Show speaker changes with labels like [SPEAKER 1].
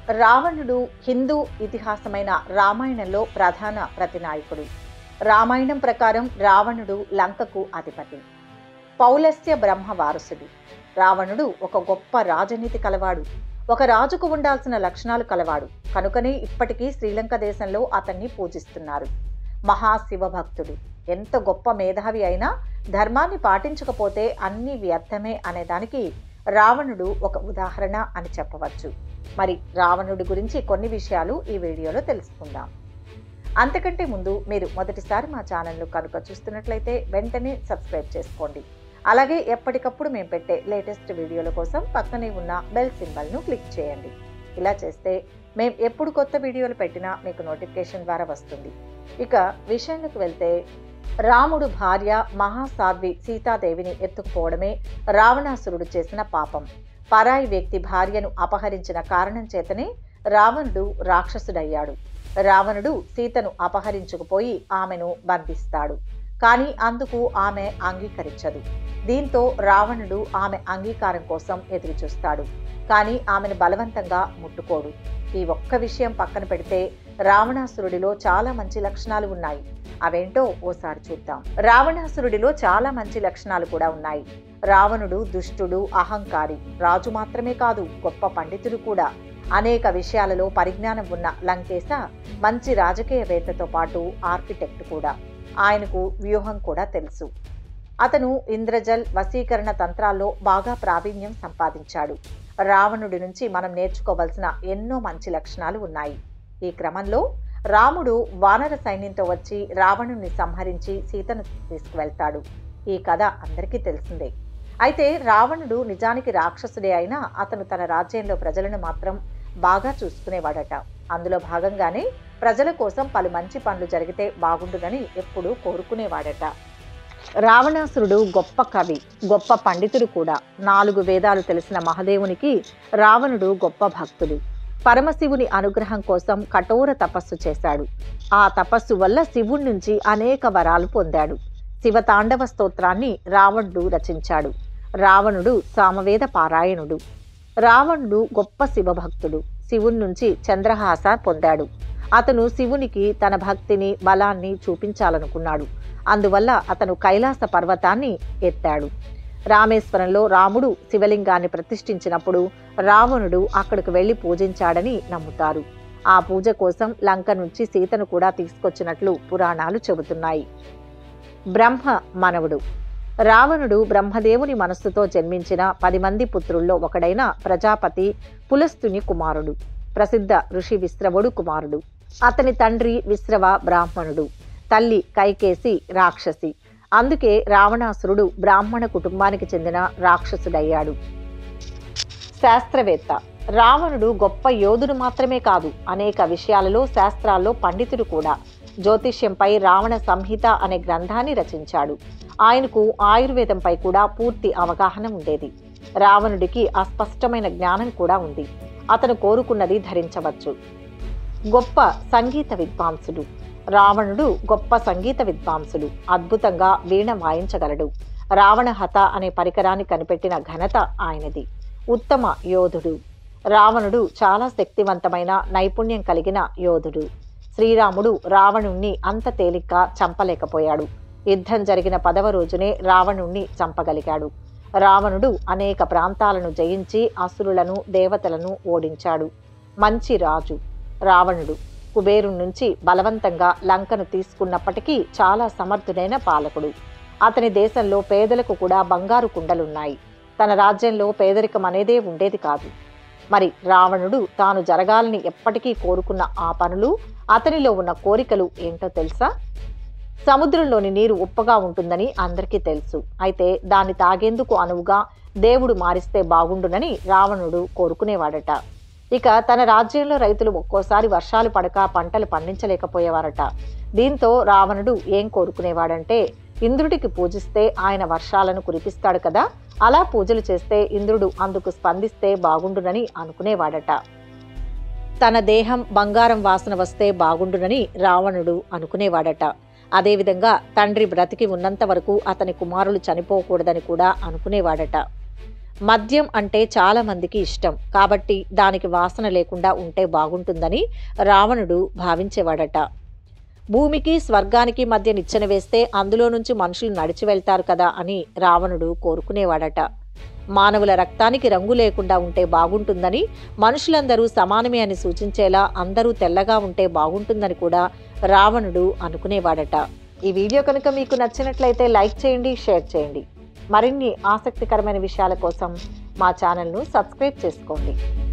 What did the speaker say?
[SPEAKER 1] రావణుడు హిందూ ఇతిహాసమైన రామాయణంలో ప్రధాన ప్రతినాయకుడు రామాయణం ప్రకారం రావణుడు లంకకు అధిపతి పౌలస్య బ్రహ్మ వారసుడు రావణుడు ఒక గొప్ప రాజనీతి కలవాడు ఒక రాజుకు ఉండాల్సిన లక్షణాలు కలవాడు కనుకనే ఇప్పటికీ శ్రీలంక దేశంలో అతన్ని పూజిస్తున్నారు మహాశివ భక్తుడు ఎంత గొప్ప మేధావి అయినా ధర్మాన్ని పాటించకపోతే అన్ని వ్యర్థమే అనేదానికి రావణుడు ఒక ఉదాహరణ అని చెప్పవచ్చు మరి రావణుడి గురించి కొన్ని విషయాలు ఈ వీడియోలో తెలుసుకుందాం అంతకంటే ముందు మీరు మొదటిసారి మా ఛానల్ను కనుక చూస్తున్నట్లయితే వెంటనే సబ్స్క్రైబ్ చేసుకోండి అలాగే ఎప్పటికప్పుడు మేము పెట్టే లేటెస్ట్ వీడియోల కోసం పక్కనే ఉన్న బెల్ సింబల్ను క్లిక్ చేయండి ఇలా చేస్తే మేము ఎప్పుడు కొత్త వీడియోలు పెట్టినా మీకు నోటిఫికేషన్ ద్వారా వస్తుంది ఇక విషయానికి వెళ్తే రాముడు భార్య మహాసాధ్వి సీతాదేవిని ఎత్తుకుపోవడమే రావణాసురుడు చేసిన పాపం పరాయి వ్యక్తి భార్యను అపహరించిన కారణం చేతనే రావణుడు రాక్షసుడయ్యాడు రావణుడు సీతను అపహరించుకుపోయి ఆమెను బంధిస్తాడు కానీ అందుకు ఆమె అంగీకరించదు దీంతో రావణుడు ఆమె అంగీకారం కోసం ఎదురుచూస్తాడు కానీ ఆమెను బలవంతంగా ముట్టుకోడు ఈ ఒక్క విషయం పక్కన పెడితే రావణాసురుడిలో చాలా మంచి లక్షణాలు ఉన్నాయి అవేంటో ఓసారి చూద్దాం రావణాసురుడిలో చాలా మంచి లక్షణాలు కూడా ఉన్నాయి రావణుడు దుష్టుడు అహంకారి రాజు మాత్రమే కాదు గొప్ప పండితుడు కూడా అనేక విషయాలలో పరిజ్ఞానం ఉన్న లంకేశ మంచి రాజకీయవేత్తతో పాటు ఆర్కిటెక్ట్ కూడా ఆయనకు వ్యూహం కూడా తెలుసు అతను ఇంద్రజల్ వశీకరణ తంత్రాల్లో బాగా ప్రావీణ్యం సంపాదించాడు రావణుడి నుంచి మనం నేర్చుకోవలసిన ఎన్నో మంచి లక్షణాలు ఉన్నాయి ఈ క్రమంలో రాముడు వానర సైన్యంతో వచ్చి రావణుని సంహరించి సీతను తీసుకువెళ్తాడు ఈ కథ అందరికీ తెలిసిందే అయితే రావణుడు నిజానికి రాక్షసుడే అయినా అతను తన రాజ్యంలో ప్రజలను మాత్రం బాగా చూసుకునేవాడట అందులో భాగంగానే ప్రజల కోసం పలు మంచి పనులు జరిగితే బాగుండునని ఎప్పుడూ కోరుకునేవాడట రావణాసురుడు గొప్ప కవి గొప్ప పండితుడు కూడా నాలుగు వేదాలు తెలిసిన మహదేవునికి రావణుడు గొప్ప భక్తుడు పరమశివుని అనుగ్రహం కోసం కఠోర తపస్సు చేశాడు ఆ తపస్సు వల్ల శివుడి నుంచి అనేక వరాలు పొందాడు శివతాండవ స్తోత్రాన్ని రావణుడు రచించాడు రావణుడు సామవేద పారాయణుడు రావణుడు గొప్ప శివభక్తుడు శివుని నుంచి చంద్రహాస పొందాడు అతను శివునికి తన భక్తిని బలాన్ని చూపించాలనుకున్నాడు అందువల్ల అతను కైలాస పర్వతాన్ని ఎత్తాడు రామేశ్వరంలో రాముడు శివలింగాన్ని ప్రతిష్ఠించినప్పుడు రావణుడు అక్కడికి వెళ్లి పూజించాడని నమ్ముతారు ఆ పూజ కోసం లంక నుంచి సీతను కూడా తీసుకొచ్చినట్లు పురాణాలు చెబుతున్నాయి బ్రహ్మ మనవుడు రావణుడు బ్రహ్మదేవుని మనస్సుతో జన్మించిన పది మంది పుత్రుల్లో ఒకడైన ప్రజాపతి పులస్తుని కుమారుడు ప్రసిద్ధ ఋషి విశ్రవుడు కుమారుడు అతని తండ్రి విశ్రవ బ్రాహ్మణుడు తల్లి కైకేసి రాక్షసి అందుకే రావణాసురుడు బ్రాహ్మణ కుటుంబానికి చెందిన రాక్షసుడయ్యాడు శాస్త్రవేత్త రావణుడు గొప్ప యోధుడు మాత్రమే కాదు అనేక విషయాలలో శాస్త్రాల్లో పండితుడు కూడా జ్యోతిష్యంపై రావణ సంహిత అనే గ్రంథాన్ని రచించాడు ఆయనకు ఆయుర్వేదంపై కూడా పూర్తి అవగాహన ఉండేది రావణుడికి అస్పష్టమైన జ్ఞానం కూడా ఉంది అతను కోరుకున్నది ధరించవచ్చు గొప్ప సంగీత విద్వాంసుడు రావణుడు గొప్ప సంగీత విద్వాంసుడు అద్భుతంగా వీణ వాయించగలడు రావణహత అనే పరికరాన్ని కనిపెట్టిన ఘనత ఆయనది ఉత్తమ యోధుడు రావణుడు చాలా శక్తివంతమైన నైపుణ్యం కలిగిన యోధుడు శ్రీరాముడు రావణుణ్ణి అంత తేలిగ్గా చంపలేకపోయాడు యుద్ధం జరిగిన పదవ రోజునే రావణుణ్ణి చంపగలిగాడు రావణుడు అనేక ప్రాంతాలను జయించి అసురులను దేవతలను ఓడించాడు మంచి రాజు రావణుడు కుబేరు నుంచి బలవంతంగా లంకను తీసుకున్నప్పటికీ చాలా సమర్థుడైన పాలకుడు అతని దేశంలో పేదలకు కూడా బంగారు కుండలున్నాయి తన రాజ్యంలో పేదరికం అనేదే ఉండేది కాదు మరి రావణుడు తాను జరగాలని ఎప్పటికీ కోరుకున్న ఆ పనులు అతనిలో ఉన్న కోరికలు ఏంటో తెలుసా సముద్రంలోని నీరు ఉప్పగా ఉంటుందని అందరికీ తెలుసు అయితే దాన్ని తాగేందుకు అనువుగా దేవుడు మారిస్తే బాగుండునని రావణుడు కోరుకునేవాడట ఇక తన రాజ్యంలో రైతులు ఒక్కోసారి వర్షాలు పడక పంటలు పండించలేకపోయేవారట దీంతో రావణుడు ఏం కోరుకునేవాడంటే ఇంద్రుడికి పూజిస్తే ఆయన వర్షాలను కురిపిస్తాడు కదా అలా పూజలు చేస్తే ఇంద్రుడు అందుకు స్పందిస్తే బాగుండునని అనుకునేవాడట తన దేహం బంగారం వాసన వస్తే బాగుండునని రావణుడు అనుకునేవాడట అదేవిధంగా తండ్రి బ్రతికి ఉన్నంత వరకు అతని కుమారులు చనిపోకూడదని కూడా అనుకునేవాడట మద్యం అంటే చాలా మందికి ఇష్టం కాబట్టి దానికి వాసన లేకుండా ఉంటే బాగుంటుందని రావణుడు భావించేవాడట భూమికి స్వర్గానికి మధ్య నిచ్చెన వేస్తే అందులో నుంచి మనుషులు నడిచి వెళ్తారు కదా అని రావణుడు కోరుకునేవాడట మానవుల రక్తానికి రంగు లేకుండా ఉంటే బాగుంటుందని మనుషులందరూ సమానమే అని సూచించేలా అందరూ తెల్లగా ఉంటే బాగుంటుందని కూడా రావణుడు అనుకునేవాడట ఈ వీడియో కనుక మీకు నచ్చినట్లయితే లైక్ చేయండి షేర్ చేయండి మరిన్ని ఆసక్తికరమైన విషయాల కోసం మా ఛానల్ను సబ్స్క్రైబ్ చేసుకోండి